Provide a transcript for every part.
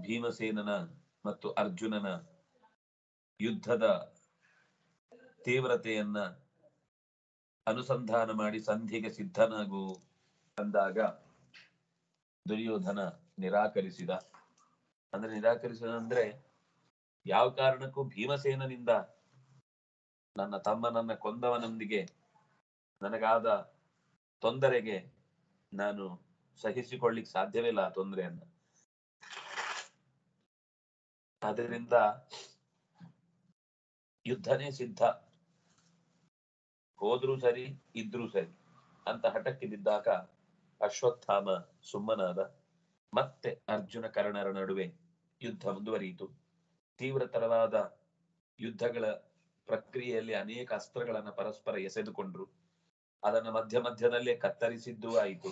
ಭೀಮಸೇನನ ಮತ್ತು ಅರ್ಜುನನ ಯುದ್ಧದ ತೀವ್ರತೆಯನ್ನ ಅನುಸಂಧಾನ ಮಾಡಿ ಸಂಧಿಗೆ ಸಿದ್ಧನಾಗು ಅಂದಾಗ ದುರ್ಯೋಧನ ನಿರಾಕರಿಸಿದ ಅಂದ್ರೆ ನಿರಾಕರಿಸಿದ ಅಂದ್ರೆ ಯಾವ ಕಾರಣಕ್ಕೂ ಭೀಮಸೇನನಿಂದ ನನ್ನ ತಮ್ಮನನ್ನ ಕೊಂದವನೊಂದಿಗೆ ನನಗಾದ ತೊಂದರೆಗೆ ನಾನು ಸಹಿಸಿಕೊಳ್ಳಿಕ್ ಸಾಧ್ಯವಿಲ್ಲ ಆ ತೊಂದರೆಯನ್ನ ಅದರಿಂದ ಯುದ್ಧನೇ ಸಿದ್ಧ ಹೋದ್ರೂ ಸರಿ ಇದ್ರೂ ಸರಿ ಅಂತ ಹಠಕ್ಕೆ ಬಿದ್ದಾಗ ಅಶ್ವತ್ಥಾಮ ಸುಮ್ಮನಾದ ಮತ್ತೆ ಅರ್ಜುನ ಕರ್ಣರ ನಡುವೆ ಯುದ್ಧ ಮುಂದುವರಿಯಿತು ತೀವ್ರತರವಾದ ಯುದ್ಧಗಳ ಪ್ರಕ್ರಿಯೆಯಲ್ಲಿ ಅನೇಕ ಅಸ್ತ್ರಗಳನ್ನ ಪರಸ್ಪರ ಎಸೆದುಕೊಂಡ್ರು ಅದನ್ನ ಮಧ್ಯ ಮಧ್ಯದಲ್ಲೇ ಕತ್ತರಿಸಿದ್ದೂ ಆಯಿತು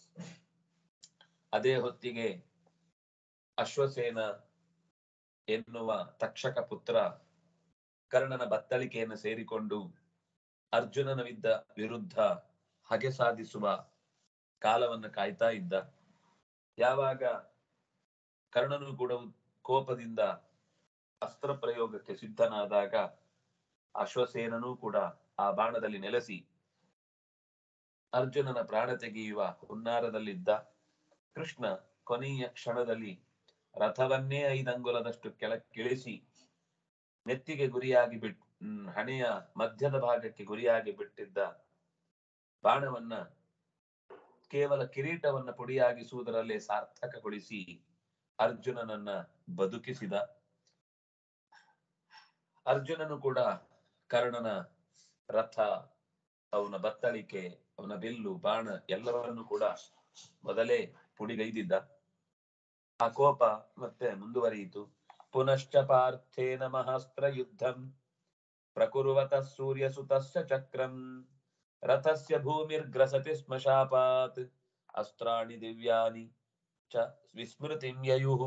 ಅದೇ ಹೊತ್ತಿಗೆ ಅಶ್ವಸೇನ ಎನ್ನುವ ತಕ್ಷಕ ಪುತ್ರ ಕರ್ಣನ ಬತ್ತಳಿಕೆಯನ್ನು ಸೇರಿಕೊಂಡು ಅರ್ಜುನನ ವಿದ್ದ ವಿರುದ್ಧ ಹಗೆ ಸಾಧಿಸುವ ಕಾಲವನ್ನು ಕಾಯ್ತಾ ಇದ್ದ ಯಾವಾಗ ಕರ್ಣನು ಕೂಡ ಕೋಪದಿಂದ ಅಸ್ತ್ರ ಪ್ರಯೋಗಕ್ಕೆ ಸಿದ್ಧನಾದಾಗ ಅಶ್ವಸೇನನೂ ಕೂಡ ಆ ಬಾಣದಲ್ಲಿ ನೆಲೆಸಿ ಅರ್ಜುನನ ಪ್ರಾಣ ತೆಗೆಯುವ ಹುನ್ನಾರದಲ್ಲಿದ್ದ ಕೃಷ್ಣ ಕೊನೆಯ ಕ್ಷಣದಲ್ಲಿ ರಥವನ್ನೇ ಐದಂಗುಲದಷ್ಟು ಕೆಳಕ್ಕಿಳಿಸಿ ನೆತ್ತಿಗೆ ಗುರಿಯಾಗಿ ಬಿಟ್ ಹ್ಮ್, ಹಣೆಯ ಮಧ್ಯದ ಭಾಗಕ್ಕೆ ಗುರಿಯಾಗಿ ಬಿಟ್ಟಿದ್ದ ಬಾಣವನ್ನ ಕೇವಲ ಕಿರೀಟವನ್ನ ಪುಡಿಯಾಗಿಸುವುದರಲ್ಲೇ ಸಾರ್ಥಕಗೊಳಿಸಿ ಅರ್ಜುನನನ್ನ ಬದುಕಿಸಿದ ಅರ್ಜುನನು ಕೂಡ ಕರ್ಣನ ರಥ ಅವನ ಬತ್ತಳಿಕೆ ಅವನ ಬಿಲ್ಲು ಬಾಣ ಎಲ್ಲವನ್ನೂ ಕೂಡ ಮೊದಲೇ ಪುಡಿಗೈದಿದ್ದ ಆ ಕೋಪ ಮತ್ತೆ ಮುಂದುವರಿಯಿತು ಪುನಶ್ಚ ಪಾರ್ಥೇನ ಮಹಾಸ್ತ್ರ ಯುದ್ಧಂ ಪ್ರಕುರ್ವತಃ ಸೂರ್ಯಸುತಸ್ಯ ಚಕ್ರಂ ರಥಸ್ಯ ಭೂಮಿರ್ಗ್ರಸತಿ ಸ್ಮ ಶಾಪಾತ್ ಅಸ್ತ್ರಾಣಿ ದಿವ್ಯಾನಿ ಚ ವಿಸ್ಮೃತಿಂ ಯಯುಃ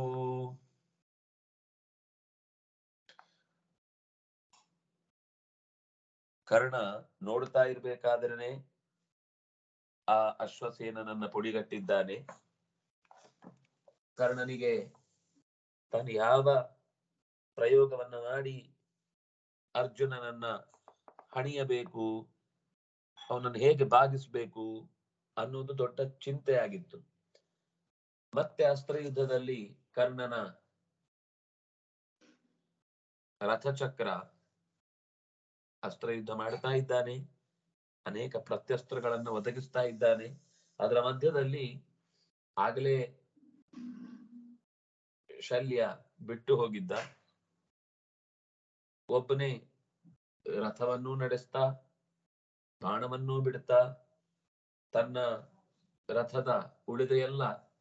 ಕರ್ಣ ನೋಡ್ತಾ ಇರ್ಬೇಕಾದ್ರೇನೆ ಆ ಅಶ್ವಸೇನನನ್ನ ಪುಡಿಗಟ್ಟಿದ್ದಾನೆ ಕರ್ಣನಿಗೆ ತಾನು ಯಾವ ಪ್ರಯೋಗವನ್ನ ಮಾಡಿ ಅರ್ಜುನನನ್ನ ಹಣಿಯಬೇಕು ಅವನನ್ನು ಹೇಗೆ ಬಾಗಿಸ್ಬೇಕು ಅನ್ನೋದು ದೊಡ್ಡ ಚಿಂತೆ ಆಗಿತ್ತು ಮತ್ತೆ ಅಸ್ತ್ರ ಯುದ್ಧದಲ್ಲಿ ಕರ್ಣನ ರಥಚಕ್ರ ಅಸ್ತ್ರ ಯುದ್ಧ ಮಾಡ್ತಾ ಇದ್ದಾನೆ ಅನೇಕ ಪ್ರತ್ಯಸ್ತ್ರಗಳನ್ನು ಒದಗಿಸ್ತಾ ಇದ್ದಾನೆ ಅದರ ಮಧ್ಯದಲ್ಲಿ ಆಗಲೇ ಶಲ್ಯ ಬಿಟ್ಟು ಹೋಗಿದ್ದ ಒಬ್ಬನೇ ರಥವನ್ನೂ ನಡೆಸ್ತಾ ಬಾಣವನ್ನೂ ಬಿಡ್ತಾ ತನ್ನ ರಥದ ಉಳಿದ ಎಲ್ಲ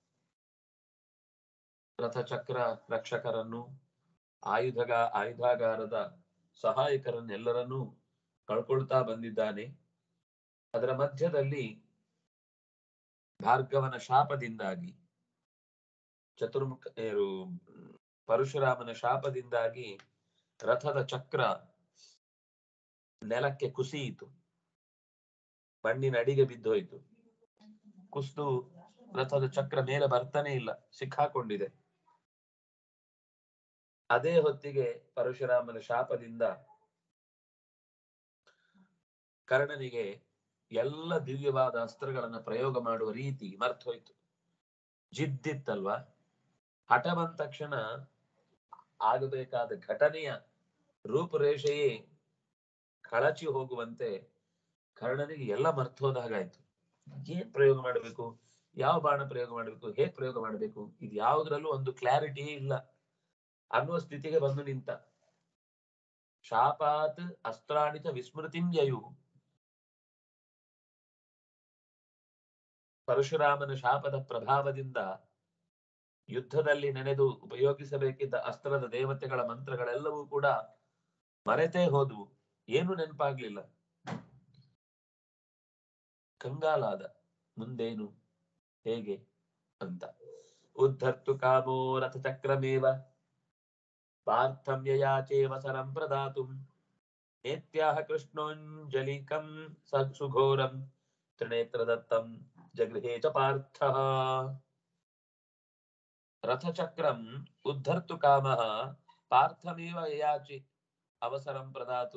ರಥಚಕ್ರ ರಕ್ಷಕರನ್ನು ಆಯುಧಗ ಆಯುಧಾಗಾರದ ಸಹಾಯಕರನ್ನೆಲ್ಲರನ್ನೂ ಕಳ್ಕೊಳ್ತಾ ಬಂದಿದ್ದಾನೆ ಅದರ ಮಧ್ಯದಲ್ಲಿ ಭಾರ್ಗವನ ಶಾಪದಿಂದಾಗಿ ಚತುರ್ಮುಖ ಏನು, ಪರಶುರಾಮನ ಶಾಪದಿಂದಾಗಿ ರಥದ ಚಕ್ರ ನೆಲಕ್ಕೆ ಕುಸಿಯಿತು ಮಣ್ಣಿನ ಅಡಿಗೆ ಬಿದ್ದೋಯ್ತು ಕುಸಿದು ರಥದ ಚಕ್ರ ಮೇಲೆ ಬರ್ತಾನೆ ಇಲ್ಲ ಸಿಕ್ಕಾಕೊಂಡಿದೆ ಅದೇ ಹೊತ್ತಿಗೆ ಪರಶುರಾಮನ ಶಾಪದಿಂದ ಕರ್ಣನಿಗೆ ಎಲ್ಲ ದಿವ್ಯವಾದ ಅಸ್ತ್ರಗಳನ್ನ ಪ್ರಯೋಗ ಮಾಡುವ ರೀತಿ ಮರ್ತೋಯ್ತು ಜಿದ್ದಿತ್ತಲ್ವಾ ಹಠ ಬಂದ ತಕ್ಷಣ ಆಗಬೇಕಾದ ಘಟನೆಯ ರೂಪುರೇಷೆಯೇ ಕಳಚಿ ಹೋಗುವಂತೆ ಕರ್ಣನಿಗೆ ಎಲ್ಲ ಮರ್ತೋದಾಗಾಯ್ತು ಏನ್ ಪ್ರಯೋಗ ಮಾಡಬೇಕು ಯಾವ ಬಾಣ ಪ್ರಯೋಗ ಮಾಡಬೇಕು ಹೇಗ್ ಪ್ರಯೋಗ ಮಾಡಬೇಕು ಇದು ಯಾವುದ್ರಲ್ಲೂ ಒಂದು ಕ್ಲಾರಿಟಿಯೇ ಇಲ್ಲ ಅನ್ನುವ ಸ್ಥಿತಿಗೆ ಬಂದು ನಿಂತ ಶಾಪಾತ್ ಅಸ್ತ್ರಾಣಿತ ವಿಸ್ಮೃತಿಂ ಯಯು ಪರಶುರಾಮನ ಶಾಪದ ಪ್ರಭಾವದಿಂದ ಯುದ್ಧದಲ್ಲಿ ನೆನೆದು ಉಪಯೋಗಿಸಬೇಕಿದ್ದ ಅಸ್ತ್ರದ ದೇವತೆಗಳ ಮಂತ್ರಗಳೆಲ್ಲವೂ ಕೂಡ ಮರೆತೇ ಹೋದವು ಏನು ನೆನಪಾಗ್ಲಿಲ್ಲ ಕಂಗಾಲಾದ ಮುಂದೇನು ಹೇಗೆ ಅಂತ ಉದ್ಧರ್ತು ಕಾಮೋ ರಥಚಕ್ರಮೇವ ಪಾರ್ಥಂ ಯಯಾಚೇವ ಸರಂ ಪ್ರದಾತುಂ ನೇತ್ಯಾಹ ಕೃಷ್ಣೋಂಜಲಿಕಂ ಸ ಸುಘೋರಂ ತ್ರಿನೇತ್ರ ದತ್ತಂ ಜಗೃಹೇ ಚ ಪಾರ್ಥ ರಥಚಕ್ರಂ ಉದ್ಧರ್ತು ಕಾಮಃ ಪಾರ್ಥಮೇವ ಯಯಾಚಿ ಅವಸರಂ ಪ್ರದಾತು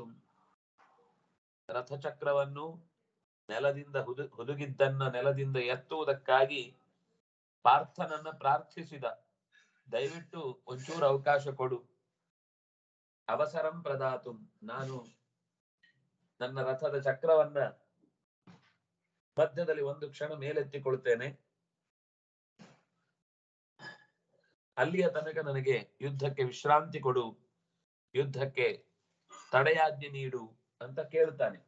ರಥಚಕ್ರವನ್ನು ನೆಲದಿಂದ ಹುದು ಹುದುಗಿದ್ದನ್ನ ನೆಲದಿಂದ ಎತ್ತುವುದಕ್ಕಾಗಿ ಪಾರ್ಥನನ್ನ ಪ್ರಾರ್ಥಿಸಿದ ದಯವಿಟ್ಟು ಒಂಚೂರು ಅವಕಾಶ ಕೊಡು ಅವಸರಂ ಪ್ರದಾತು ನಾನು ನನ್ನ ರಥದ ಚಕ್ರವನ್ನ ಮಧ್ಯದಲ್ಲಿ ಒಂದು ಕ್ಷಣ ಮೇಲೆತ್ತಿಕೊಳ್ತೇನೆ ಅಲ್ಲಿಯ ತನಕ ನನಗೆ ಯುದ್ಧಕ್ಕೆ ವಿಶ್ರಾಂತಿ ಕೊಡು ಯುದ್ಧಕ್ಕೆ ತಡೆಯಾಜ್ಞೆ ನೀಡು ಅಂತ ಕೇಳ್ತಾನೆ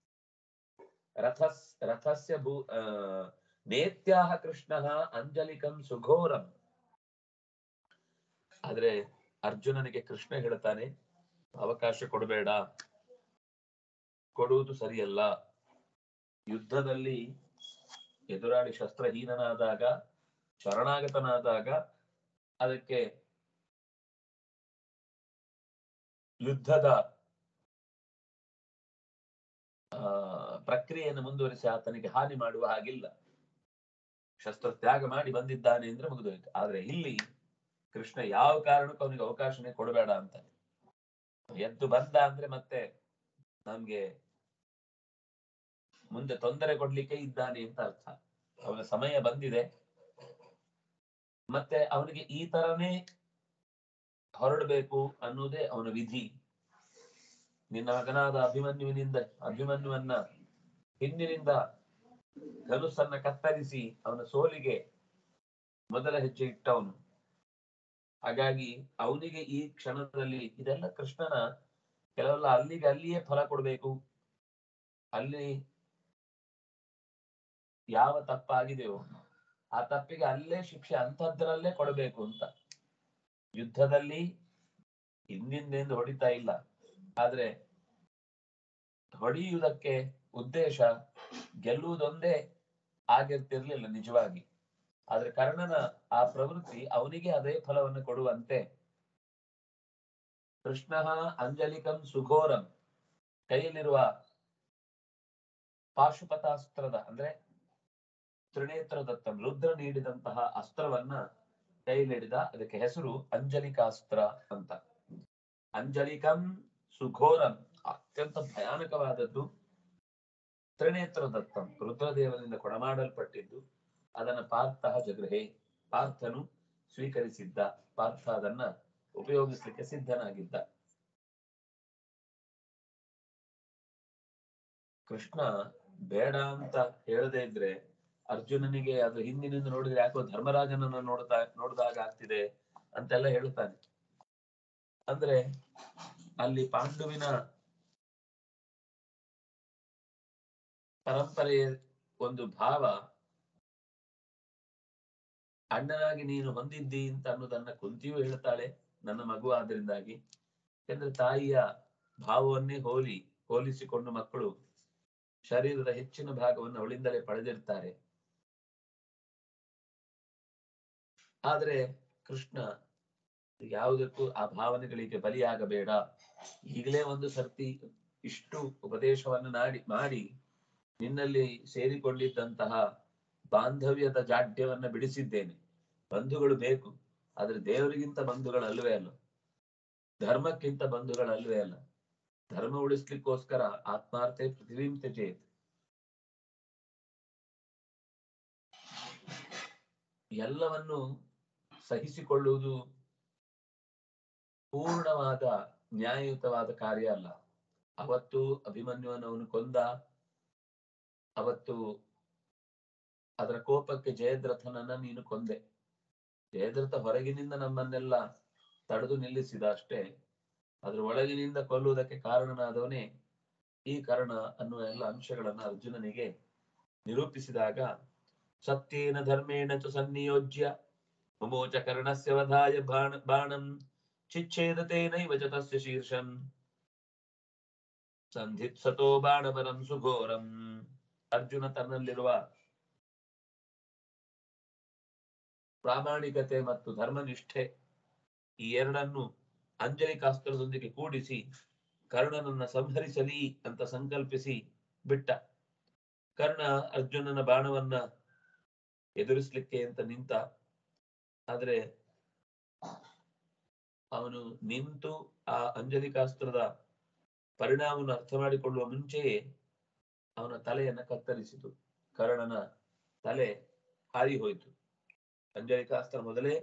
ರಥಸ್ ರಥಸ್ಯ ಭೂ ಆ, ನೇತ್ಯಾಹ ಕೃಷ್ಣ ಅಂಜಲಿಕಂ ಸುಘೋರಂ ಆದ್ರೆ ಅರ್ಜುನನಿಗೆ ಕೃಷ್ಣ ಹೇಳ್ತಾನೆ ಅವಕಾಶ ಕೊಡಬೇಡ ಕೊಡುವುದು ಸರಿಯಲ್ಲ ಯುದ್ಧದಲ್ಲಿ ಎದುರಾಳಿ ಶಸ್ತ್ರಹೀನನಾದಾಗ ಶರಣಾಗತನಾದಾಗ ಅದಕ್ಕೆ ಯುದ್ಧದ ಆ, ಪ್ರಕ್ರಿಯೆಯನ್ನು ಮುಂದುವರಿಸಿ ಆತನಿಗೆ ಹಾನಿ ಮಾಡುವ ಹಾಗಿಲ್ಲ ಶಸ್ತ್ರ ತ್ಯಾಗ ಮಾಡಿ ಬಂದಿದ್ದಾನೆ ಅಂದ್ರೆ ಮುಗಿದೋಯ್ತು ಆದ್ರೆ ಇಲ್ಲಿ ಕೃಷ್ಣ ಯಾವ ಕಾರಣಕ್ಕೂ ಅವನಿಗೆ ಅವಕಾಶನೇ ಕೊಡಬೇಡ ಅಂತ ಎದ್ದು ಬಂದ ಅಂದ್ರೆ ಮತ್ತೆ ನಮ್ಗೆ ಮುಂದೆ ತೊಂದರೆ ಕೊಡ್ಲಿಕ್ಕೆ ಇದ್ದಾನೆ ಅಂತ ಅರ್ಥ ಅವನ ಸಮಯ ಬಂದಿದೆ ಮತ್ತೆ ಅವನಿಗೆ ಈ ತರನೇ ಹೊರಡಬೇಕು ಅನ್ನುವುದೇ ಅವನ ವಿಧಿ ನಿನ್ನ ಮಗನಾದ ಅಭಿಮನ್ಯುವಿನಿಂದ ಅಭಿಮನ್ಯುವನ್ನ ಹಿಂದಿನಿಂದ ಧನುಸ್ಸನ್ನ ಕತ್ತರಿಸಿ ಅವನ ಸೋಲಿಗೆ ಮೊದಲ ಹೆಜ್ಜೆ ಇಟ್ಟವನು ಹಾಗಾಗಿ ಅವನಿಗೆ ಈ ಕ್ಷಣದಲ್ಲಿ ಇದೆಲ್ಲ ಕೃಷ್ಣನ ಕೆಲವೆಲ್ಲ ಅಲ್ಲಿಗೆ ಅಲ್ಲಿಯೇ ಫಲ ಕೊಡ್ಬೇಕು ಅಲ್ಲಿ ಯಾವ ತಪ್ಪಾಗಿದೆಯೋ ಆ ತಪ್ಪಿಗೆ ಅಲ್ಲೇ ಶಿಕ್ಷೆ ಅಂಥದ್ರಲ್ಲೇ ಕೊಡಬೇಕು ಅಂತ ಯುದ್ಧದಲ್ಲಿ ಹಿಂದಿಂದೆಂದು ಹೊಡಿತಾ ಇಲ್ಲ ಆದ್ರೆ ಹೊಡೆಯುವುದಕ್ಕೆ ಉದ್ದೇಶ ಗೆಲ್ಲುವುದೊಂದೇ ಆಗಿರ್ತಿರ್ಲಿಲ್ಲ ನಿಜವಾಗಿ ಆದ್ರೆ ಕರ್ಣನ ಆ ಪ್ರವೃತ್ತಿ ಅವನಿಗೆ ಅದೇ ಫಲವನ್ನು ಕೊಡುವಂತೆ ಕೃಷ್ಣ ಅಂಜಲಿಕಂ ಸುಘೋರಂ ಕೈಯಲ್ಲಿರುವ ಪಾಶುಪತಾಸ್ತ್ರದ ಅಂದ್ರೆ ತ್ರಿನೇತ್ರ ದತ್ತಂ ರುದ್ರ ನೀಡಿದಂತಹ ಅಸ್ತ್ರವನ್ನ ಕೈಲಿಡಿದ ಅದಕ್ಕೆ ಹೆಸರು ಅಂಜಲಿಕಾಸ್ತ್ರ ಅಂತ ಅಂಜಲಿಕಂ ಸುಘೋರಂ ಅತ್ಯಂತ ಭಯಾನಕವಾದದ್ದು ತ್ರಿನೇತ್ರ ದತ್ತಂ ರುದ್ರದೇವನಿಂದ ಕೊಡಮಾಡಲ್ಪಟ್ಟಿದ್ದು ಅದನ್ನ ಪಾರ್ಥ ಜಗೃಹೆ ಪಾರ್ಥನು ಸ್ವೀಕರಿಸಿದ್ದ ಪಾರ್ಥ ಅದನ್ನ ಉಪಯೋಗಿಸ್ಲಿಕ್ಕೆ ಸಿದ್ಧನಾಗಿದ್ದ ಕೃಷ್ಣ ಬೇಡ ಅಂತ ಹೇಳದೇ ಇದ್ರೆ ಅರ್ಜುನನಿಗೆ ಅದು ಹಿಂದಿನಿಂದ ನೋಡಿದ್ರೆ ಯಾಕೋ ಧರ್ಮರಾಜನನ್ನ ನೋಡ್ತಾ ನೋಡಿದಾಗ ಆಗ್ತಿದೆ ಅಂತೆಲ್ಲ ಹೇಳ್ತಾನೆ ಅಂದ್ರೆ ಅಲ್ಲಿ ಪಾಂಡುವಿನ ಪರಂಪರೆಯ ಒಂದು ಭಾವ ಅಣ್ಣನಾಗಿ ನೀನು ಹೊಂದಿದ್ದಿ ಅಂತ ಅನ್ನೋದನ್ನ ಕುಂತಿಯೂ ಹೇಳ್ತಾಳೆ ನನ್ನ ಮಗು ಆದ್ರಿಂದಾಗಿ ಯಾಕಂದ್ರೆ ತಾಯಿಯ ಭಾವವನ್ನೇ ಹೋಲಿ ಹೋಲಿಸಿಕೊಂಡು ಮಕ್ಕಳು ಶರೀರದ ಹೆಚ್ಚಿನ ಭಾಗವನ್ನು ಅವಳಿಂದಲೇ ಪಡೆದಿರ್ತಾರೆ ಆದ್ರೆ ಕೃಷ್ಣ ಯಾವುದಕ್ಕೂ ಆ ಭಾವನೆಗಳಿಗೆ ಬಲಿಯಾಗಬೇಡ ಈಗಲೇ ಒಂದು ಸರ್ತಿ ಇಷ್ಟು ಉಪದೇಶವನ್ನು ನಾಡಿ ಮಾಡಿ ನಿನ್ನಲ್ಲಿ ಸೇರಿಕೊಂಡಿದ್ದಂತಹ ಬಾಂಧವ್ಯದ ಜಾಡ್ಯವನ್ನ ಬಿಡಿಸಿದ್ದೇನೆ ಬಂಧುಗಳು ಬೇಕು ಆದ್ರೆ ದೇವರಿಗಿಂತ ಬಂಧುಗಳಲ್ವೇ ಅಲ್ಲ ಧರ್ಮಕ್ಕಿಂತ ಬಂಧುಗಳಲ್ವೇ ಅಲ್ಲ ಧರ್ಮ ಉಳಿಸ್ಲಿಕ್ಕೋಸ್ಕರ ಆತ್ಮಾರ್ಥೆ ಪೃಥ್ವೀಂ ತ್ಯಜೇತ್ ಎಲ್ಲವನ್ನು ಸಹಿಸಿಕೊಳ್ಳುವುದು ಪೂರ್ಣವಾದ ನ್ಯಾಯಯುತವಾದ ಕಾರ್ಯ ಅಲ್ಲ ಅವತ್ತು ಅಭಿಮನ್ಯುವನ್ನು ಅವನು ಕೊಂದ ಅವತ್ತು ಅದರ ಕೋಪಕ್ಕೆ ಜಯದ್ರಥನನ್ನ ನೀನು ಕೊಂದೆ ಜಯದ್ರಥ ಹೊರಗಿನಿಂದ ನಮ್ಮನ್ನೆಲ್ಲ ತಡೆದು ನಿಲ್ಲಿಸಿದ ಅಷ್ಟೇ ಅದ್ರ ಒಳಗಿನಿಂದ ಕೊಲ್ಲುವುದಕ್ಕೆ ಕಾರಣನಾದವನೇ ಈ ಕರ್ಣ ಅನ್ನುವ ಎಲ್ಲ ಅಂಶಗಳನ್ನ ಅರ್ಜುನನಿಗೆ ನಿರೂಪಿಸಿದಾಗ ಸತ್ಯೇನ ಧರ್ಮೇಣ ಚ ಸನ್ನಿಯೋಜ್ಯ ಮುಮೋಚ ಕರ್ಣಸ್ಯ ವಧಾಯ ಬಾಣ ಬಾಣಂ ಚಿಚ್ಛೇದತೇನೈವ ಚ ತಸ್ಯ ಶೀರ್ಷಂ ಸಂಧಿತ್ಸತೋ ಬಾಣವರಂ ಸುಘೋರಂ ಅರ್ಜುನ ತನ್ನಲ್ಲಿರುವ ಪ್ರಾಮಾಣಿಕತೆ ಮತ್ತು ಧರ್ಮನಿಷ್ಠೆ ಈ ಎರಡನ್ನು ಅಂಜಲಿಕಾಸ್ತ್ರದೊಂದಿಗೆ ಕೂಡಿಸಿ ಕರ್ಣನನ್ನ ಸಂಹರಿಸಲಿ ಅಂತ ಸಂಕಲ್ಪಿಸಿ ಬಿಟ್ಟ ಕರ್ಣ ಅರ್ಜುನನ ಬಾಣವನ್ನ ಎದುರಿಸ್ಲಿಕ್ಕೆ ಅಂತ ನಿಂತ ಆದ್ರೆ ಅವನು ನಿಂತು ಆ ಅಂಜಲಿಕಾಸ್ತ್ರದ ಪರಿಣಾಮವನ್ನು ಅರ್ಥ ಮಾಡಿಕೊಳ್ಳುವ ಮುಂಚೆಯೇ ಅವನ ತಲೆಯನ್ನ ಕತ್ತರಿಸಿತು ಕರ್ಣನ ತಲೆ ಹಾರಿ ಹೋಯಿತು ಅಂಜಲಿಕಾಸ್ತ್ರ ಮೊದಲೇ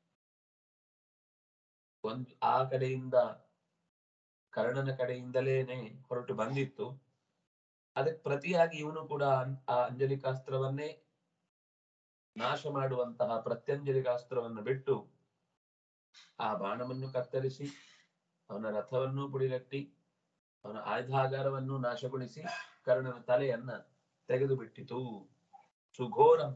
ಒಂದು ಆ ಕಡೆಯಿಂದ ಕರ್ಣನ ಕಡೆಯಿಂದಲೇನೆ ಹೊರಟು ಬಂದಿತ್ತು ಅದಕ್ಕೆ ಪ್ರತಿಯಾಗಿ ಇವನು ಕೂಡ ಅನ್- ಆ ಅಂಜಲಿಕಾಸ್ತ್ರವನ್ನೇ ನಾಶ ಮಾಡುವಂತಹ ಪ್ರತ್ಯಂಜಲಿಕಾಸ್ತ್ರವನ್ನು ಬಿಟ್ಟು ಆ ಬಾಣವನ್ನು ಕತ್ತರಿಸಿ ಅವನ ರಥವನ್ನು ಪುಡಿಗಟ್ಟಿ ಅವನ ಆಯುಧಾಗಾರವನ್ನು ನಾಶಗೊಳಿಸಿ ಕರ್ಣನ ತಲೆಯನ್ನ ತೆಗೆದು ಬಿಟ್ಟಿತು ಸುಘೋರಂ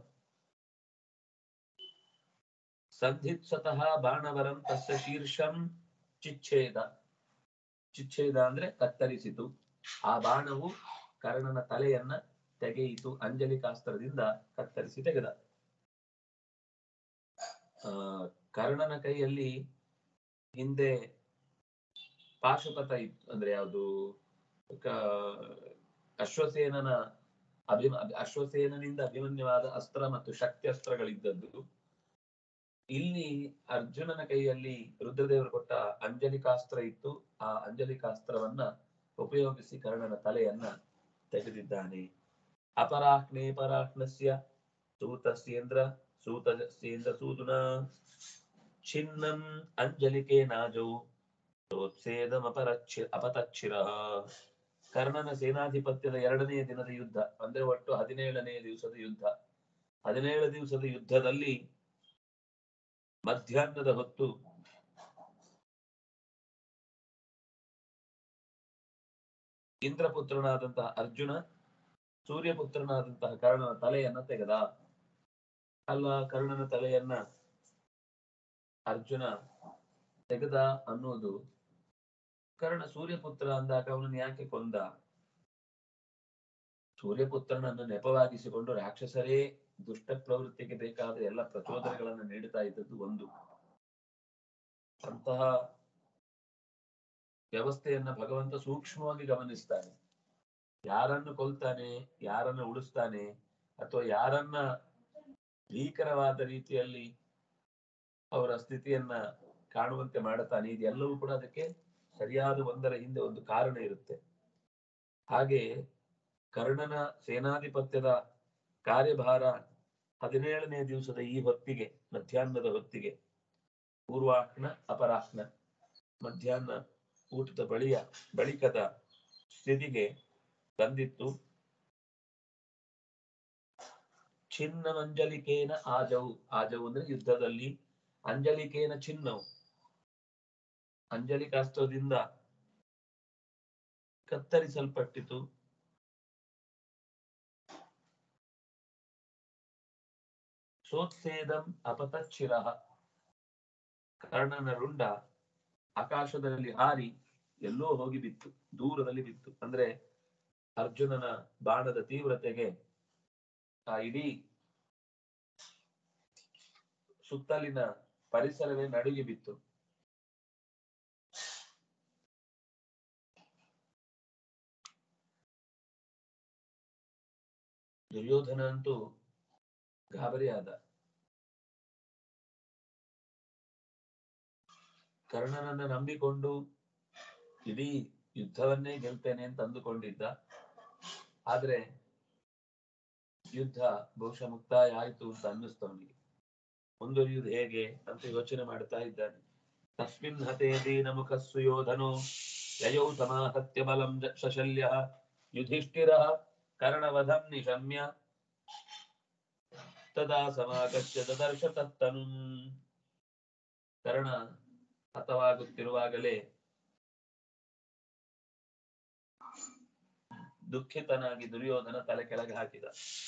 ಸಂಧಿತ್ಸತಃ ಬಾಣವರಂ ತಸ್ಯ ಶೀರ್ಷಂ ಚಿಚ್ಛೇದ ಚಿಚ್ಛೇದ ಅಂದ್ರೆ ಕತ್ತರಿಸಿತು ಆ ಬಾಣವು ಕರ್ಣನ ತಲೆಯನ್ನ ತೆಗೆಯಿತು ಅಂಜಲಿಕಾಸ್ತ್ರದಿಂದ ಕತ್ತರಿಸಿ ತೆಗೆದ ಆ ಕರ್ಣನ ಕೈಯಲ್ಲಿ ಹಿಂದೆ ಪಾಶುಪತ ಇತ್ತು ಅಂದ್ರೆ ಯಾವುದು ಅಶ್ವಸೇನನ ಅಭಿಮ ಅಶ್ವಸೇನನಿಂದ ಅಭಿಮನ್ಯವಾದ ಅಸ್ತ್ರ ಮತ್ತು ಶಕ್ತಿ ಅಸ್ತ್ರಗಳಿದ್ದದ್ದು ಇಲ್ಲಿ ಅರ್ಜುನನ ಕೈಯಲ್ಲಿ ರುದ್ರದೇವರು ಕೊಟ್ಟ ಅಂಜಲಿಕಾಸ್ತ್ರ ಇತ್ತು ಆ ಅಂಜಲಿಕಾಸ್ತ್ರವನ್ನ ಉಪಯೋಗಿಸಿ ಕರ್ಣನ ತಲೆಯನ್ನ ತೆಗೆದಿದ್ದಾನೆ ಅಪರಾಹ್ನೆ ಪರಾಹ್ನಸ್ಯ ಸೂತಸ್ಯೇಂದ್ರ ಸೂತಸ್ಯೇಂದ್ರ ಸೂತುನ छिन्नम् ಅಂಜಲಿಕೆ ನಾಜೌ ಪ್ರೋತ್ಸೇದಮಪರಚ್ಚಿ ಅಪತಚ್ಚಿರ ಕರ್ಣನ ಸೇನಾಧಿಪತ್ಯದ ಎರಡನೆಯ ದಿನದ ಯುದ್ಧ ಅಂದ್ರೆ ಒಟ್ಟು ಹದಿನೇಳನೆಯ ದಿವಸದ ಯುದ್ಧ ಹದಿನೇಳು ದಿವಸದ ಯುದ್ಧದಲ್ಲಿ ಮಧ್ಯಾಹ್ನದ ಹೊತ್ತು ಇಂದ್ರಪುತ್ರನಾದಂತಹ ಅರ್ಜುನ ಸೂರ್ಯಪುತ್ರನಾದಂತಹ ಕರ್ಣನ ತಲೆಯನ್ನ ತೆಗೆದ ಅಲ್ಲ ಕರ್ಣನ ತಲೆಯನ್ನ ಅರ್ಜುನ ತೆಗೆದ ಅನ್ನೋದು ಕರ್ಣ ಸೂರ್ಯಪುತ್ರ ಅಂದಾಗ ಅವನನ್ನು ಯಾಕೆ ಕೊಂದ ಸೂರ್ಯಪುತ್ರನನ್ನು ನೆಪವಾಗಿಸಿಕೊಂಡು ರಾಕ್ಷಸರೇ ದುಷ್ಟ ಪ್ರವೃತ್ತಿಗೆ ಬೇಕಾದ ಎಲ್ಲ ಪ್ರಚೋದನೆಗಳನ್ನು ನೀಡುತ್ತಾ ಇದ್ದದ್ದು ಒಂದು ಅಂತಹ ವ್ಯವಸ್ಥೆಯನ್ನ ಭಗವಂತ ಸೂಕ್ಷ್ಮವಾಗಿ ಗಮನಿಸ್ತಾನೆ ಯಾರನ್ನು ಕೊಲ್ತಾನೆ ಯಾರನ್ನ ಉಳಿಸ್ತಾನೆ ಅಥವಾ ಯಾರನ್ನ ಭೀಕರವಾದ ರೀತಿಯಲ್ಲಿ ಅವರ ಸ್ಥಿತಿಯನ್ನ ಕಾಣುವಂತೆ ಮಾಡುತ್ತಾನೆ ಇದೆಲ್ಲವೂ ಕೂಡ ಅದಕ್ಕೆ ಸರಿಯಾದ ಒಂದರ ಹಿಂದೆ ಒಂದು ಕಾರಣ ಇರುತ್ತೆ ಹಾಗೆ ಕರ್ಣನ ಸೇನಾಧಿಪತ್ಯದ ಕಾರ್ಯಭಾರ ಹದಿನೇಳನೇ ದಿವಸದ ಈ ಹೊತ್ತಿಗೆ ಮಧ್ಯಾಹ್ನದ ಹೊತ್ತಿಗೆ ಪೂರ್ವಾಹ್ನ ಅಪರಾಹ್ನ ಮಧ್ಯಾಹ್ನ ಊಟದ ಬಳಿಯ ಬಳಿಕದ ಸ್ಥಿತಿಗೆ ಬಂದಿತ್ತು ಚಿನ್ನವಂಜಲಿಕೇನ ಆಜವು ಆಜವು ಅಂದ್ರೆ ಯುದ್ಧದಲ್ಲಿ ಅಂಜಲಿಕೇನ ಚಿನ್ನವು ಅಂಜಲಿಕಾಸ್ತ್ರದಿಂದ ಕತ್ತರಿಸಲ್ಪಟ್ಟಿತು ಸೋತ್ಸೇದಂ ಅಪತಚ್ಚಿರ ಕರ್ಣನ ರುಂಡ ಆಕಾಶದಲ್ಲಿ ಹಾರಿ ಎಲ್ಲೋ ಹೋಗಿ ಬಿತ್ತು ದೂರದಲ್ಲಿ ಬಿತ್ತು ಅಂದ್ರೆ ಅರ್ಜುನನ ಬಾಣದ ತೀವ್ರತೆಗೆ ಆ ಇಡೀ ಸುತ್ತಲಿನ ಪರಿಸರವೇ ನಡುಗಿ ಬಿತ್ತು ದುರ್ಯೋಧನ ಅಂತೂ ಗಾಬರಿಯಾದ ಕರ್ಣನನ್ನ ನಂಬಿಕೊಂಡು ಇಡೀ ಯುದ್ಧವನ್ನೇ ಗೆಲ್ತೇನೆ ಅಂತ ಅಂದುಕೊಂಡಿದ್ದ ಆದ್ರೆ ಯುದ್ಧ ಬಹುಶಃ ಮುಕ್ತಾಯ ಆಯ್ತು ಅಂತ ಅನ್ನಿಸ್ತು ಅವನಿಗೆ ಮುಂದುವರಿಯುವುದು ಹೇಗೆ ಅಂತ ಯೋಚನೆ ಮಾಡ್ತಾ ಇದ್ದಾನೆ ತಸ್ಮಿನ್ ಹತೆ ದೀನ ಮುಖ ಸುಯೋಧನೋ ಯಯೌ ಸಮಾಹತ್ಯ ಬಲಂ ಜ- ಶಶಲ್ಯ ಯುಧಿಷ್ಠಿರ ಕರ್ಣವಧಂ ನಿಶಮ್ಯ ತದಾ ಸಮಾಗತ್ಯ ದದರ್ಶ ತತ್ತನು ಕರ್ಣ ಹತವಾಗುತ್ತಿರುವಾಗಲೇ ದುಃಖಿತನಾಗಿ ದುರ್ಯೋಧನ ತಲೆ ಕೆಳಗೆ ಹಾಕಿದ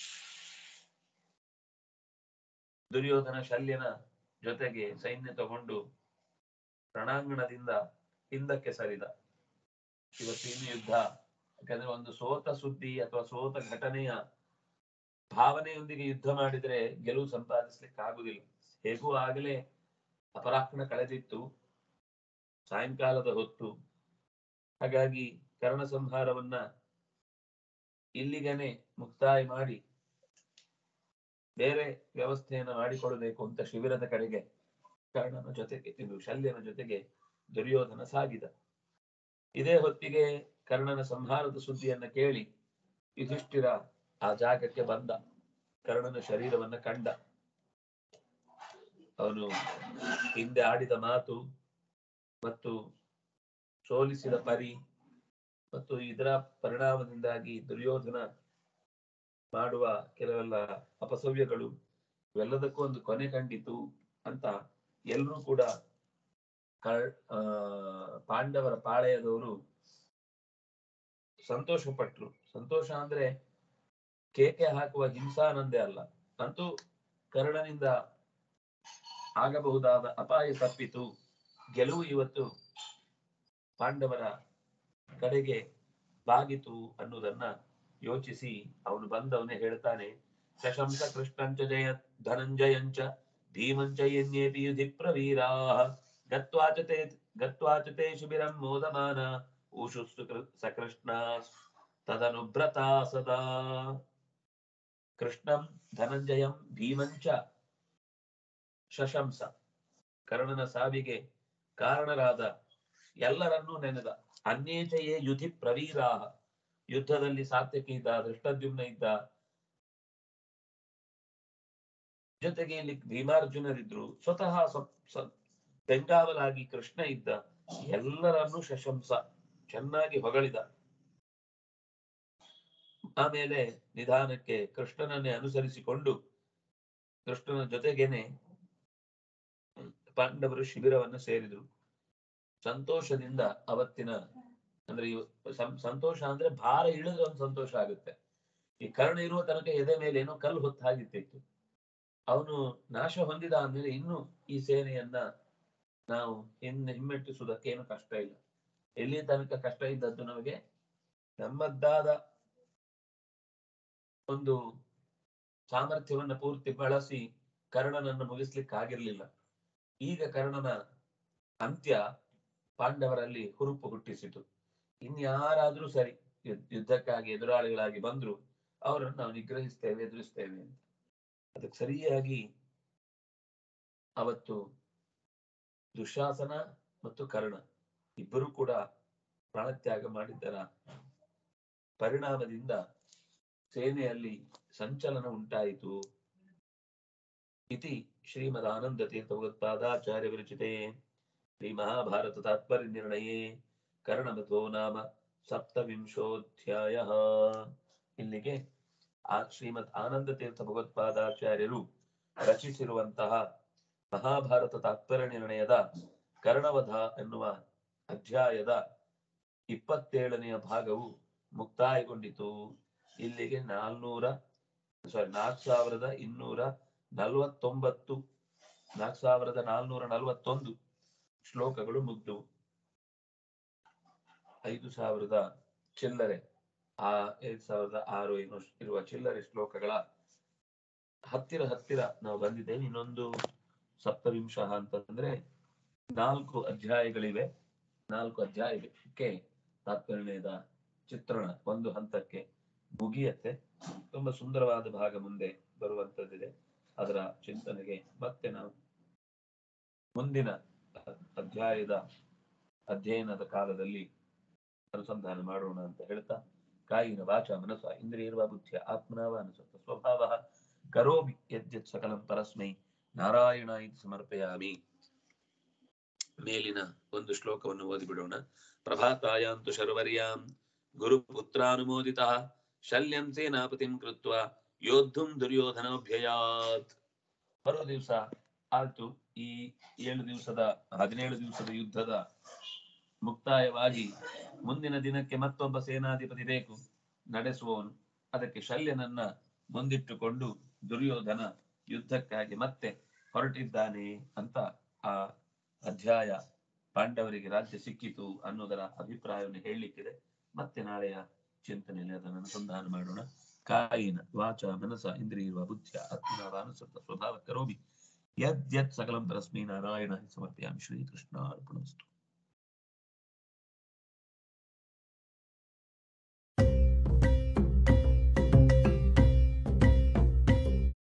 ದುರ್ಯೋಧನ ಶಲ್ಯನ ಜೊತೆಗೆ ಸೈನ್ಯ ತಗೊಂಡು ರಣಾಂಗಣದಿಂದ ಹಿಂದಕ್ಕೆ ಸರಿದ ಇವತ್ತಿನ ಯುದ್ಧ ಯಾಕಂದ್ರೆ ಒಂದು ಸೋತ ಸುದ್ದಿ ಅಥವಾ ಸೋತ ಘಟನೆಯ ಭಾವನೆಯೊಂದಿಗೆ ಯುದ್ಧ ಮಾಡಿದ್ರೆ ಗೆಲುವು ಸಂಪಾದಿಸ್ಲಿಕ್ಕೆ ಆಗುದಿಲ್ಲ ಹೇಗೂ ಆಗಲೇ ಅಪರಾಹ್ನ ಕಳೆದಿತ್ತು ಸಾಯಂಕಾಲದ ಹೊತ್ತು ಹಾಗಾಗಿ ಕರ್ಣ ಸಂಹಾರವನ್ನ ಇಲ್ಲಿಗನೆ ಮುಕ್ತಾಯ ಮಾಡಿ ಬೇರೆ ವ್ಯವಸ್ಥೆಯನ್ನ ಮಾಡಿಕೊಡಬೇಕು ಅಂತ ಶಿಬಿರದ ಕಡೆಗೆ ಕರ್ಣನ ಜೊತೆಗೆ ಇದು ಶಲ್ಯನ ಜೊತೆಗೆ ದುರ್ಯೋಧನ ಸಾಗಿದ ಇದೇ ಹೊತ್ತಿಗೆ ಕರ್ಣನ ಸಂಹಾರದ ಸುದ್ದಿಯನ್ನ ಕೇಳಿ ಯುಧಿಷ್ಠಿರ ಆ ಜಾಗಕ್ಕೆ ಬಂದ ಕರ್ಣನ ಶರೀರವನ್ನ ಕಂಡ ಅವನು ಹಿಂದೆ ಆಡಿದ ಮಾತು ಮತ್ತು ಸೋಲಿಸಿದ ಪರಿ ಮತ್ತು ಇದರ ಪರಿಣಾಮದಿಂದಾಗಿ ದುರ್ಯೋಧನ ಮಾಡುವ ಕೆಲವೆಲ್ಲ ಅಪಸವ್ಯಗಳು ಇವೆಲ್ಲದಕ್ಕೂ ಒಂದು ಕೊನೆ ಕಂಡಿತು ಅಂತ ಎಲ್ಲರೂ ಕೂಡ ಕಳ್ ಆ ಪಾಂಡವರ ಪಾಳೆಯದವರು ಸಂತೋಷ ಪಟ್ರು ಸಂತೋಷ ಅಂದ್ರೆ ಕೇಕೆ ಹಾಕುವ ಹಿಂಸಾನಂದೇ ಅಲ್ಲ ಅಂತೂ ಕರ್ಣನಿಂದ ಆಗಬಹುದಾದ ಅಪಾಯ ತಪ್ಪಿತು ಗೆಲುವು ಇವತ್ತು ಪಾಂಡವರ ಕಡೆಗೆ ಬಾಗಿತು ಅನ್ನುವುದನ್ನ ಯೋಚಿಸಿ ಅವನು ಬಂದವನೇ ಹೇಳ್ತಾನೆ ಸಶಂಸ ಕೃಷ್ಣಂಚ ಜಯ ಧನಂಜಯಂಚ ಭೀಮಂಚ ಯನ್ಯೇಪಿ ಯುಧಿ ಪ್ರವೀರಾ ಗತ್ವಾಚತೆ ಗತ್ವಾಚತೆ ಶಿಬಿರಂ ಮೋದಮಾನ ಊಷುಸ್ತು ಕೃ- ಸಕೃಷ್ಣ ತದನುಭ್ರತಾ ಸದಾ ಕೃಷ್ಣಂ ಧನಂಜಯಂ ಭೀಮಂಚ ಶಶಂಸ ಕರ್ಣನ ಸಾವಿಗೆ ಕಾರಣರಾದ ಎಲ್ಲರನ್ನೂ ನೆನೆದ ಅನ್ಯೇಚಯೇ ಯುಧಿ ಪ್ರವೀರಾಹ ಯುದ್ಧದಲ್ಲಿ ಸಾತ್ಯಕಿ ಇದ್ದ ದೃಷ್ಟದ್ಯುಮ್ನ ಇದ್ದ ಜೊತೆಗೆ ಇಲ್ಲಿ ಭೀಮಾರ್ಜುನರಿದ್ರು ಸ್ವತಃ ಸ- ಸ- ಬೆಂಗಾವಲಾಗಿ ಕೃಷ್ಣ ಇದ್ದ ಎಲ್ಲರನ್ನೂ ಶಶಂಸ ಚೆನ್ನಾಗಿ ಹೊಗಳಿದ ಆಮೇಲೆ ನಿಧಾನಕ್ಕೆ ಕೃಷ್ಣನನ್ನೇ ಅನುಸರಿಸಿಕೊಂಡು ಕೃಷ್ಣನ ಜೊತೆಗೇನೆ ಪಾಂಡವರು ಶಿಬಿರವನ್ನು ಸೇರಿದ್ರು ಸಂತೋಷದಿಂದ ಅವತ್ತಿನ ಅಂದ್ರೆ ಇವ್- ಸಂ- ಸಂತೋಷ ಅಂದ್ರೆ ಭಾರ ಇಳಿದ್ರೆ ಒಂದು ಸಂತೋಷ ಆಗುತ್ತೆ ಈ ಕರ್ಣ ಇರುವ ತನಕ ಎದೆ ಮೇಲೆ ಏನೋ ಕಲ್ಲು ಹೊತ್ತು ಹಾಗಿತ್ತಿತ್ತು ಅವನು ನಾಶ ಹೊಂದಿದ ಆದ್ಮೇಲೆ ಇನ್ನು ಈ ಸೇನೆಯನ್ನ ನಾವು ಹಿನ್ ಹಿಮ್ಮೆಟ್ಟಿಸುವುದಕ್ಕೆ ಏನು ಕಷ್ಟ ಇಲ್ಲ ಎಲ್ಲಿ ತನಕ ಕಷ್ಟ ಇದ್ದದ್ದು ನಮಗೆ ನಮ್ಮದ್ದಾದ ಒಂದು ಸಾಮರ್ಥ್ಯವನ್ನ ಪೂರ್ತಿ ಬಳಸಿ ಕರ್ಣನನ್ನು ಮುಗಿಸ್ಲಿಕ್ಕೆ ಆಗಿರ್ಲಿಲ್ಲ ಈಗ ಕರ್ಣನ ಅಂತ್ಯ ಪಾಂಡವರಲ್ಲಿ ಹುರುಪು ಹುಟ್ಟಿಸಿತು ಇನ್ಯಾರಾದ್ರೂ ಸರಿ ಯುದ್- ಯುದ್ಧಕ್ಕಾಗಿ ಎದುರಾಳಿಗಳಾಗಿ ಬಂದ್ರು ಅವರನ್ನು ನಾವು ನಿಗ್ರಹಿಸ್ತೇವೆ ಎದುರಿಸ್ತೇವೆ ಅಂತ ಅದಕ್ಕೆ ಸರಿಯಾಗಿ ಅವತ್ತು ದುಶಾಸನ ಮತ್ತು ಕರ್ಣ ಇಬ್ಬರು ಕೂಡ ಪ್ರಾಣತ್ಯಾಗ ಮಾಡಿದ್ದರ ಪರಿಣಾಮದಿಂದ ಸೇನೆಯಲ್ಲಿ ಸಂಚಲನ ಉಂಟಾಯಿತು ಇತಿ ಶ್ರೀಮದ್ ಆನಂದ ತೀರ್ಥ ಭಗವತ್ಪಾದಾಚಾರ್ಯ ವಿರಚಿತೆ ಶ್ರೀ ಮಹಾಭಾರತ ತಾತ್ಪರ್ಯ ನಿರ್ಣಯೇ ಕರ್ಣಮಥೋ ನಾಮ ಸಪ್ತವಿಂಶೋಧ್ಯಾಯ ಇಲ್ಲಿಗೆ ಆ ಶ್ರೀಮದ್ ಆನಂದ ತೀರ್ಥ ಭಗವತ್ಪಾದಾಚಾರ್ಯರು ರಚಿಸಿರುವಂತಹ ಮಹಾಭಾರತ ತಾತ್ಪರ್ಯ ನಿರ್ಣಯದ ಕರ್ಣವಧ ಎನ್ನುವ ಅಧ್ಯಾಯದ ಇಪ್ಪತ್ತೇಳನೆಯ ಭಾಗವು ಮುಕ್ತಾಯಗೊಂಡಿತು ಇಲ್ಲಿಗೆ ನಾಲ್ನೂರ ಸಾರಿ ನಾಲ್ಕು ಸಾವಿರದ ಇನ್ನೂರ ನಲವತ್ತೊಂಬತ್ತು ನಾಲ್ಕು ಸಾವಿರದ ನಾಲ್ನೂರ ನಲವತ್ತೊಂದು ಶ್ಲೋಕಗಳು ಮುಗ್ದವು ಐದು ಸಾವಿರದ ಚಿಲ್ಲರೆ ಆ ಐದು ಸಾವಿರದ ಆರು ಏನು ಇರುವ ಚಿಲ್ಲರೆ ಶ್ಲೋಕಗಳ ಹತ್ತಿರ ಹತ್ತಿರ ನಾವು ಬಂದಿದ್ದೇವೆ ಇನ್ನೊಂದು ಸಪ್ತವಿಂಶ ಅಂತಂದ್ರೆ ನಾಲ್ಕು ಅಧ್ಯಾಯಗಳಿವೆ ನಾಲ್ಕು ಅಧ್ಯಾಯಕ್ಕೆ ತಾತ್ಪರ್ಯದ ಚಿತ್ರಣ ಒಂದು ಹಂತಕ್ಕೆ ಮುಗಿಯತ್ತೆ ತುಂಬಾ ಸುಂದರವಾದ ಭಾಗ ಮುಂದೆ ಬರುವಂತದ್ದಿದೆ ಅದರ ಚಿಂತನೆಗೆ ಮತ್ತೆ ನಾವು ಮುಂದಿನ ಅ- ಅಧ್ಯಾಯದ ಅಧ್ಯಯನದ ಕಾಲದಲ್ಲಿ ಅನುಸಂಧಾನ ಮಾಡೋಣ ಅಂತ ಹೇಳ್ತಾ ಕಾಯಿನ ವಾಚ ಮನಸ ಇಂದ್ರಿಯರ್ವ ಬುದ್ಧಿಯ ಆತ್ಮನವ ಅನುಸತ್ತ ಸ್ವಭಾವ ಕರೋಮಿ ಯದ್ಯತ್ ಸಕಲಂ ಪರಸ್ಮೈ ನಾರಾಯಣ ಇದು ಸಮರ್ಪಯಾಮಿ ಮೇಲಿನ ಒಂದು ಶ್ಲೋಕವನ್ನು ಓದಿಬಿಡೋಣ ಪ್ರಭಾತಾಯಾಂತು ಶರ್ವರ್ಯಾಂ ಗುರುಪುತ್ರಾನುಮೋದಿತ ಶಲ್ಯಂ ಸೇನಾಪತಿಂ ಕೃತ್ವ ಯೋದ್ಧುಂ ದುರ್ಯೋಧನೋಭ್ಯಯಾತ್ ಬರೋ ದಿವಸ ಆಯ್ತು ಈ ಏಳು ದಿವಸದ ಹದಿನೇಳು ದಿವಸದ ಯುದ್ಧದ ಮುಕ್ತಾಯವಾಗಿ ಮುಂದಿನ ದಿನಕ್ಕೆ ಮತ್ತೊಬ್ಬ ಸೇನಾಧಿಪತಿ ಬೇಕು ನಡೆಸುವವನು ಅದಕ್ಕೆ ಶಲ್ಯನನ್ನ ಮುಂದಿಟ್ಟುಕೊಂಡು ದುರ್ಯೋಧನ ಯುದ್ಧಕ್ಕಾಗಿ ಮತ್ತೆ ಹೊರಟಿದ್ದಾನೆ ಅಂತ ಆ ಅಧ್ಯಾಯ ಪಾಂಡವರಿಗೆ ರಾಜ್ಯ ಸಿಕ್ಕಿತು ಅನ್ನೋದರ ಅಭಿಪ್ರಾಯವನ್ನು ಹೇಳಲಿಕ್ಕಿದೆ ಮತ್ತೆ ನಾಳೆಯ ಚಿಂತನೆಯಲ್ಲಿ ಅದನ್ನು ಅನುಸಂಧಾನ ಮಾಡೋಣ ಕಾಯಿನ ವಾಚ ಮನಸ ಇಂದ್ರಿಯ ಬುದ್ಧಿಯ ಆತ್ಮನಾವಾನುಸೃತ ಸ್ವಭಾವ ಕರೋಮಿ ಯದ್ಯತ್ ಸಕಲಂ ಪರಸ್ಮೈ ನಾರಾಯಣ ಸಮರ್ಪಯಾಮಿ ಶ್ರೀಕೃಷ್ಣ ಅರ್ಪಣಮಸ್ತು